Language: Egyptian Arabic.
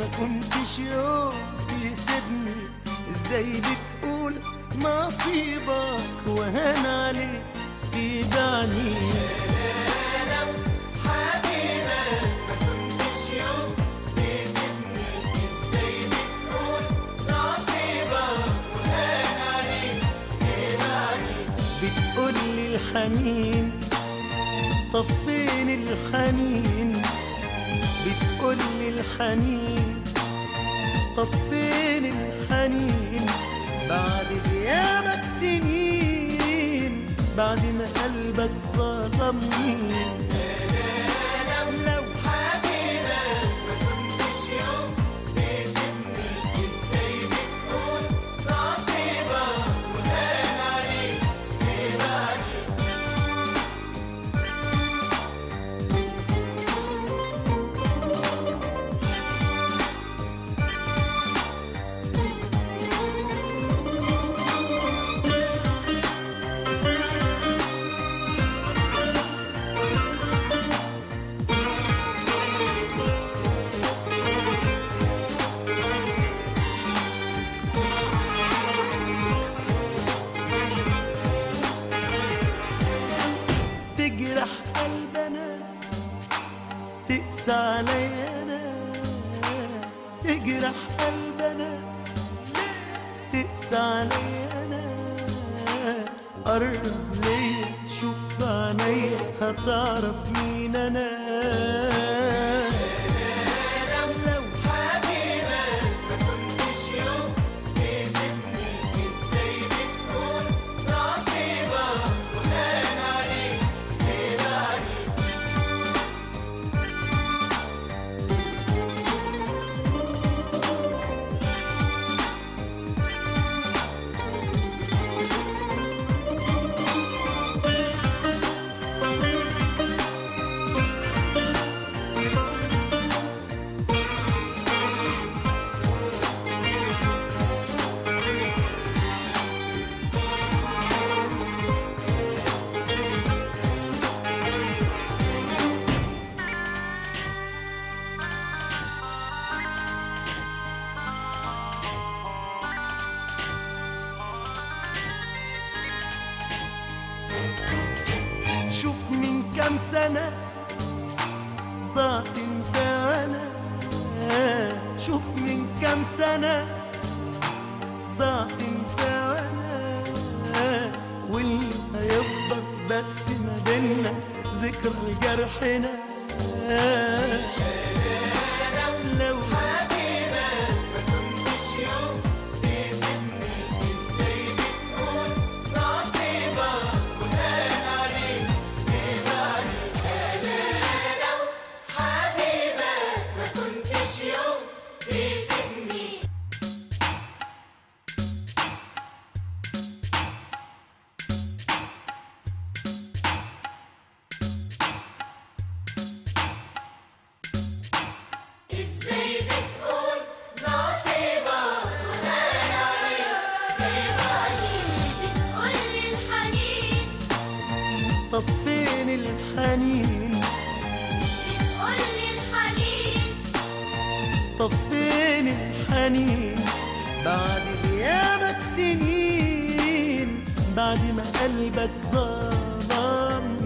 ما كنتش يوم تسيبني ازاي بتقول نصيبك وهان عليك تدعني بتقول لي الحنين طب فين الحنين بتقول لي الحنين طب فين الحنين بعد غيابك سنين بعد ما قلبك ظلمني لو تجرح قلبنا تقسى عليا انا تجرح قلبنا تقسى عليا انا قرب ليا شوف في عينيا هتعرف مين انا لو شوف من كام سنة ضعت انت وانا شوف من كام سنة ضعت انت وانا واللي هيفضل بس ما بينا ذكرى لجرحنا لو ما كنتش يوم تسيبني ازاي بتقول نصيبك وهان عليك تبعني بتقولي الحنين طب فين الحنين بتقولي الحنين طب فين الحنين بعد غيابك سنين بعد ما قلبك ظلم